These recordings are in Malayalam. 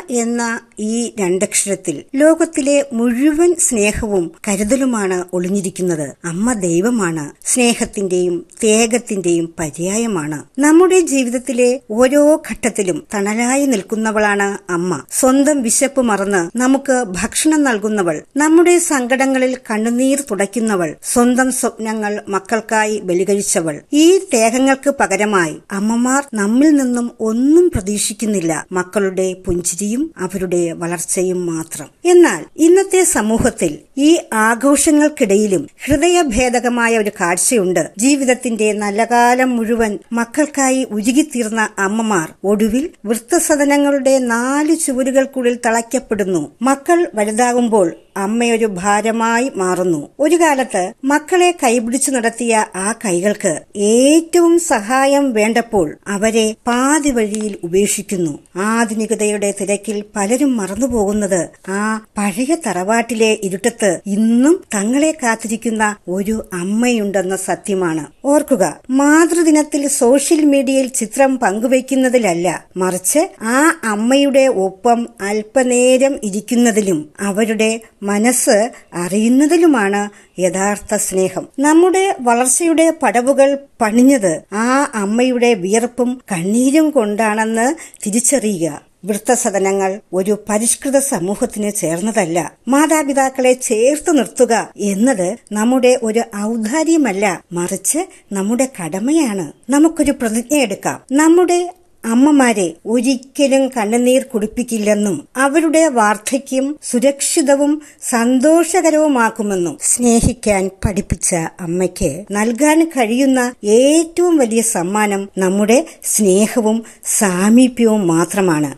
എന്ന ഈ രണ്ടക്ഷരത്തിൽ ലോകത്തിലെ മുഴുവൻ സ്നേഹവും കരുതലുമാണ് ഒളിഞ്ഞിരിക്കുന്നത് അമ്മ ദൈവമാണ് സ്നേഹത്തിന്റെയും ത്യാഗത്തിന്റെയും പര്യായമാണ് നമ്മുടെ ജീവിതത്തിലെ ഓരോ ഘട്ടത്തിലും തണലായി നിൽക്കുന്നവളാണ് അമ്മ സ്വന്തം വിശപ്പ് മറന്ന് നമുക്ക് ഭക്ഷണം നൽകുന്നവൾ നമ്മുടെ സങ്കടങ്ങളിൽ കണ്ണുനീർ തുടയ്ക്കുന്നവൾ സ്വന്തം സ്വപ്നങ്ങൾ മക്കൾക്കായി ബലികഴിച്ചവൾ ഈ ത്യാഗങ്ങൾക്ക് പകരമായി അമ്മമാർ നമ്മിൽ നിന്നും ഒന്നും പ്രതീക്ഷിക്കുന്നില്ല മക്കളുടെ പുഞ്ചിരിയും അവരുടെ വളർച്ചയും മാത്രം എന്നാൽ ഇന്നത്തെ സമൂഹത്തിൽ ഈ ആഘോഷങ്ങൾക്കിടയിലും ഹൃദയഭേദകമായ ഒരു കാഴ്ചയുണ്ട് ജീവിതത്തിന്റെ നല്ല കാലം മുഴുവൻ മക്കൾക്കായി ഉരുകിത്തീർന്ന അമ്മമാർ ഒടുവിൽ വൃത്തസദനങ്ങളുടെ നാല് ചുവരുകൾക്കുള്ളിൽ തളയ്ക്കപ്പെടുന്നു മക്കൾ വലുതാകുമ്പോൾ അമ്മയൊരു ഭാരമായി മാറുന്നു ഒരു കാലത്ത് മക്കളെ കൈപിടിച്ചു നടത്തിയ ആ കൈകൾക്ക് ഏറ്റവും സഹായം വേണ്ടപ്പോൾ അവരെ പാതി വഴിയിൽ ഉപേക്ഷിക്കുന്നു ആധുനികതയുടെ തിരക്കിൽ പലരും മറന്നുപോകുന്നത് ആ പഴയ തറവാട്ടിലെ ഇരുട്ടത്ത് ഇന്നും തങ്ങളെ കാത്തിരിക്കുന്ന ഒരു അമ്മയുണ്ടെന്ന സത്യമാണ് ഓർക്കുക മാതൃദിനത്തിൽ സോഷ്യൽ മീഡിയയിൽ ചിത്രം പങ്കുവയ്ക്കുന്നതിലല്ല മറിച്ച് ആ അമ്മയുടെ ഒപ്പം അല്പനേരം ഇരിക്കുന്നതിലും അവരുടെ മനസ്സ് അറിയുന്നതിലുമാണ് യഥാർത്ഥ സ്നേഹം നമ്മുടെ വളർച്ചയുടെ പടവുകൾ പണിഞ്ഞത് ആ അമ്മയുടെ വിയർപ്പും കണ്ണീരും കൊണ്ടാണെന്ന് തിരിച്ചറിയുക വൃത്തസദനങ്ങൾ ഒരു പരിഷ്കൃത സമൂഹത്തിന് ചേർന്നതല്ല മാതാപിതാക്കളെ ചേർത്ത് നിർത്തുക എന്നത് നമ്മുടെ ഒരു ഔദാര്യമല്ല മറിച്ച് നമ്മുടെ കടമയാണ് നമുക്കൊരു പ്രതിജ്ഞ എടുക്കാം നമ്മുടെ അമ്മമാരെ ഒരിക്കലും കണ്ണുനീർ കുടിപ്പിക്കില്ലെന്നും അവരുടെ വാർദ്ധക്യം സുരക്ഷിതവും സന്തോഷകരവുമാക്കുമെന്നും സ്നേഹിക്കാൻ പഠിപ്പിച്ച അമ്മയ്ക്ക് നൽകാൻ കഴിയുന്ന ഏറ്റവും വലിയ സമ്മാനം നമ്മുടെ സ്നേഹവും സാമീപ്യവും മാത്രമാണ്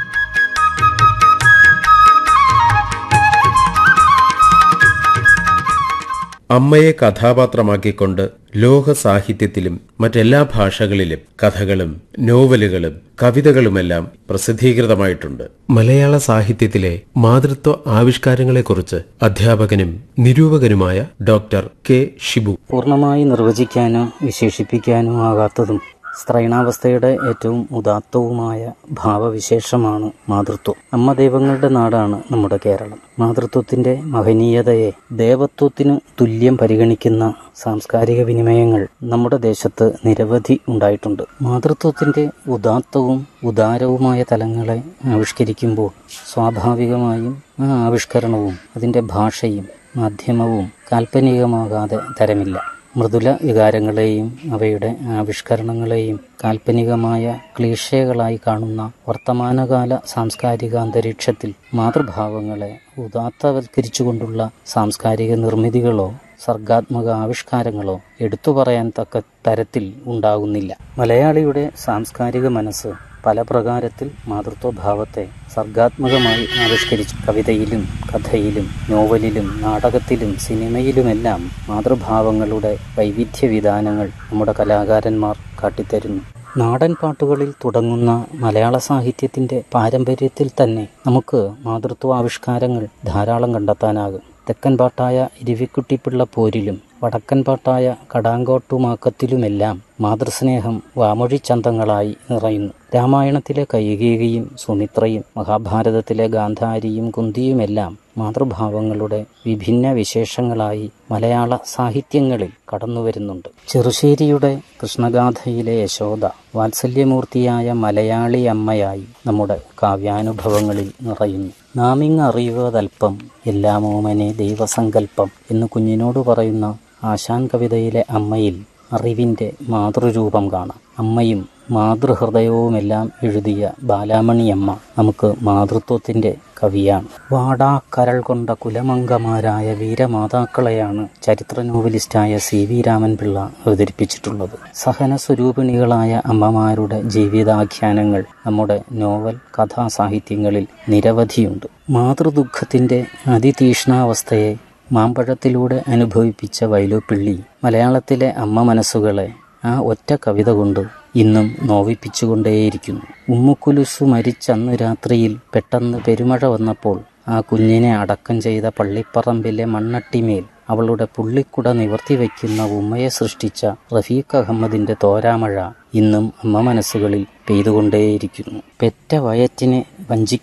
അമ്മയെ കഥാപാത്രമാക്കിക്കൊണ്ട് ലോക സാഹിത്യത്തിലും മറ്റെല്ലാ ഭാഷകളിലും കഥകളും നോവലുകളും കവിതകളുമെല്ലാം പ്രസിദ്ധീകൃതമായിട്ടുണ്ട് മലയാള സാഹിത്യത്തിലെ മാതൃത്വ ആവിഷ്കാരങ്ങളെക്കുറിച്ച് അധ്യാപകനും നിരൂപകനുമായ ഡോക്ടർ കെ ഷിബു പൂർണ്ണമായി നിർവചിക്കാനോ വിശേഷിപ്പിക്കാനോ ആകാത്തതും സ്ത്രൈണാവസ്ഥയുടെ ഏറ്റവും ഉദാത്തവുമായ ഭാവവിശേഷമാണ് മാതൃത്വം അമ്മ ദൈവങ്ങളുടെ നാടാണ് നമ്മുടെ കേരളം മാതൃത്വത്തിന്റെ മഹനീയതയെ ദേവത്വത്തിനു തുല്യം പരിഗണിക്കുന്ന സാംസ്കാരിക വിനിമയങ്ങൾ നമ്മുടെ ദേശത്ത് നിരവധി ഉണ്ടായിട്ടുണ്ട് മാതൃത്വത്തിന്റെ ഉദാത്തവും ഉദാരവുമായ തലങ്ങളെ ആവിഷ്കരിക്കുമ്പോൾ സ്വാഭാവികമായും ആ ആവിഷ്കരണവും അതിന്റെ ഭാഷയും മാധ്യമവും കാൽപ്പനികമാകാതെ തരമില്ല മൃദുല വികാരങ്ങളെയും അവയുടെ ആവിഷ്കരണങ്ങളെയും കാൽപ്പനികമായ ക്ലീഷകളായി കാണുന്ന വർത്തമാനകാല സാംസ്കാരിക അന്തരീക്ഷത്തിൽ മാതൃഭാവങ്ങളെ ഉദാത്തവൽക്കരിച്ചുകൊണ്ടുള്ള സാംസ്കാരിക നിർമ്മിതികളോ സർഗാത്മക ആവിഷ്കാരങ്ങളോ എടുത്തു പറയാൻ തക്ക തരത്തിൽ ഉണ്ടാകുന്നില്ല മലയാളിയുടെ സാംസ്കാരിക മനസ്സ് പല പ്രകാരത്തിൽ മാതൃത്വഭാവത്തെ സർഗാത്മകമായി ആവിഷ്കരിച്ചു കവിതയിലും കഥയിലും നോവലിലും നാടകത്തിലും സിനിമയിലുമെല്ലാം മാതൃഭാവങ്ങളുടെ വൈവിധ്യ വിധാനങ്ങൾ നമ്മുടെ കലാകാരന്മാർ കാട്ടിത്തരുന്നു നാടൻ പാട്ടുകളിൽ തുടങ്ങുന്ന മലയാള സാഹിത്യത്തിന്റെ പാരമ്പര്യത്തിൽ തന്നെ നമുക്ക് മാതൃത്വ ആവിഷ്കാരങ്ങൾ ധാരാളം കണ്ടെത്താനാകും തെക്കൻ പാട്ടായ ഇരിവിക്കുട്ടിപ്പിള്ള പോരിലും വടക്കൻ പാട്ടായ കടാങ്കോട്ടുമാക്കത്തിലുമെല്ലാം മാതൃസ്നേഹം വാമൊഴിച്ചന്തങ്ങളായി നിറയുന്നു രാമായണത്തിലെ കൈകേകിയും സുമിത്രയും മഹാഭാരതത്തിലെ ഗാന്ധാരിയും കുന്തിയുമെല്ലാം മാതൃഭാവങ്ങളുടെ വിഭിന്ന വിശേഷങ്ങളായി മലയാള സാഹിത്യങ്ങളിൽ കടന്നുവരുന്നുണ്ട് ചെറുശ്ശേരിയുടെ കൃഷ്ണഗാഥയിലെ യശോദ വാത്സല്യമൂർത്തിയായ മലയാളി അമ്മയായി നമ്മുടെ കാവ്യാനുഭവങ്ങളിൽ നിറയുന്നു നാമിങ് അറിയുവതൽപ്പം എല്ലാമോമനെ ദൈവസങ്കല്പം എന്ന് കുഞ്ഞിനോട് പറയുന്ന ആശാൻ കവിതയിലെ അമ്മയിൽ അറിവിൻ്റെ മാതൃരൂപം കാണാം അമ്മയും മാതൃഹൃദയവുമെല്ലാം എഴുതിയ ബാലാമണിയമ്മ നമുക്ക് മാതൃത്വത്തിൻ്റെ കവിയാണ് വാടാ കരൾ കൊണ്ട കുലമംഗമാരായ വീരമാതാക്കളെയാണ് ചരിത്ര നോവലിസ്റ്റായ സി വി രാമൻപിള്ള അവതരിപ്പിച്ചിട്ടുള്ളത് സഹനസ്വരൂപിണികളായ അമ്മമാരുടെ ജീവിതാഖ്യാനങ്ങൾ നമ്മുടെ നോവൽ കഥാസാഹിത്യങ്ങളിൽ നിരവധിയുണ്ട് മാതൃദുഃഖത്തിൻ്റെ അതിതീഷ്ണാവസ്ഥയെ മാമ്പഴത്തിലൂടെ അനുഭവിപ്പിച്ച വൈലോപ്പിള്ളി മലയാളത്തിലെ അമ്മ മനസ്സുകളെ ആ ഒറ്റ കവിത കൊണ്ട് ഇന്നും നോവിപ്പിച്ചുകൊണ്ടേയിരിക്കുന്നു ഉമ്മുക്കുലുസു മരിച്ചന്ന് രാത്രിയിൽ പെട്ടെന്ന് പെരുമഴ വന്നപ്പോൾ ആ കുഞ്ഞിനെ അടക്കം ചെയ്ത പള്ളിപ്പറമ്പിലെ മണ്ണട്ടിമേൽ അവളുടെ പുള്ളിക്കുട നിവർത്തി വയ്ക്കുന്ന ഉമ്മയെ സൃഷ്ടിച്ച റഫീഖ് അഹമ്മദിന്റെ തോരാമഴ ഇന്നും അമ്മ മനസ്സുകളിൽ പെയ്തുകൊണ്ടേയിരിക്കുന്നു പെറ്റ വയറ്റിനെ വഞ്ചിക്ക